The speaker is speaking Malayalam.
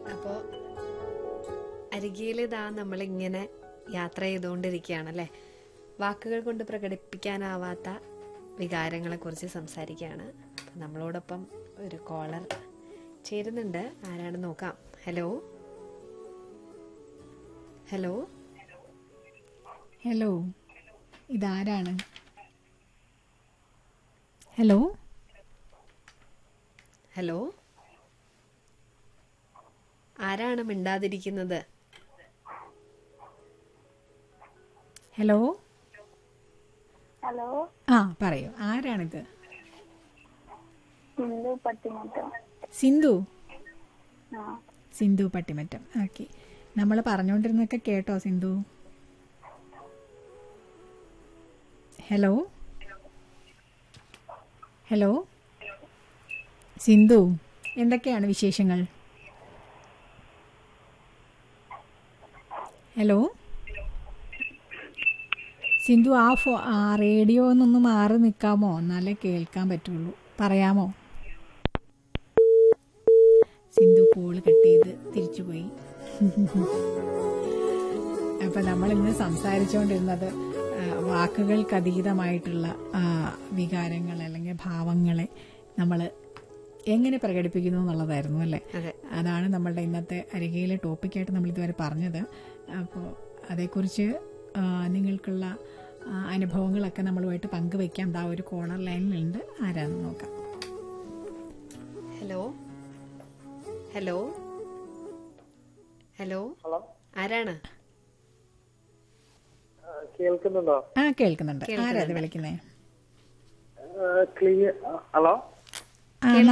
അപ്പോൾ അരികയിൽ ഇതാ നമ്മളിങ്ങനെ യാത്ര ചെയ്തുകൊണ്ടിരിക്കുകയാണല്ലേ വാക്കുകൾ കൊണ്ട് പ്രകടിപ്പിക്കാനാവാത്ത വികാരങ്ങളെക്കുറിച്ച് സംസാരിക്കുകയാണ് അപ്പം നമ്മളോടൊപ്പം ഒരു കോളർ ചേരുന്നുണ്ട് ആരാണെന്ന് നോക്കാം ഹലോ ഹലോ ഹലോ ഇതാരാണ് ഹലോ ഹലോ ആരാണ് മിണ്ടാതിരിക്കുന്നത് ഹലോ ഹലോ ആ പറയൂ ആരാണിത് സിന്ധു പട്ടിമറ്റം സിന്ധു ആ സിന്ധു പട്ടിമറ്റം ഓക്കെ നമ്മൾ പറഞ്ഞുകൊണ്ടിരുന്നൊക്കെ കേട്ടോ സിന്ധു ഹലോ ഹലോ സിന്ധു എന്തൊക്കെയാണ് വിശേഷങ്ങൾ ഹലോ സിന്ധു ആ ഫോ ആ റേഡിയോ ഒന്നൊന്ന് മാറി നിൽക്കാമോ എന്നാലേ കേൾക്കാൻ പറ്റുള്ളൂ പറയാമോ സിന്ധു കോള് കട്ട് ചെയ്ത് തിരിച്ചുപോയി അപ്പൊ നമ്മൾ ഇന്ന് സംസാരിച്ചുകൊണ്ടിരുന്നത് ആ, വാക്കുകൾക്കതീതമായിട്ടുള്ള ആ, വികാരങ്ങൾ അല്ലെങ്കിൽ ഭാവങ്ങളെ നമ്മൾ എങ്ങനെ പ്രകടിപ്പിക്കുന്നു എന്നുള്ളതായിരുന്നു അല്ലേ അതെ അതാണ് നമ്മളുടെ ഇന്നത്തെ അരികയിലെ ടോപ്പിക്കായിട്ട് നമ്മൾ ഇതുവരെ പറഞ്ഞത് അപ്പോൾ അതേക്കുറിച്ച് ആ, നിങ്ങൾക്കുള്ള ആ, അനുഭവങ്ങളൊക്കെ നമ്മളുമായിട്ട് പങ്കുവെക്കാം ദാ ഒരു കോണർ ലൈനിലുണ്ട് ആരാന്ന് നോക്കാം ഹലോ ഹലോ ഹലോ ഹലോ ആരാണ് ആ, കേൾക്കുന്നുണ്ടോ ആ കേൾക്കുന്നുണ്ട് ആരാ അത് വിളിക്കുന്നേ ക്ലിയർ ഹലോ ആ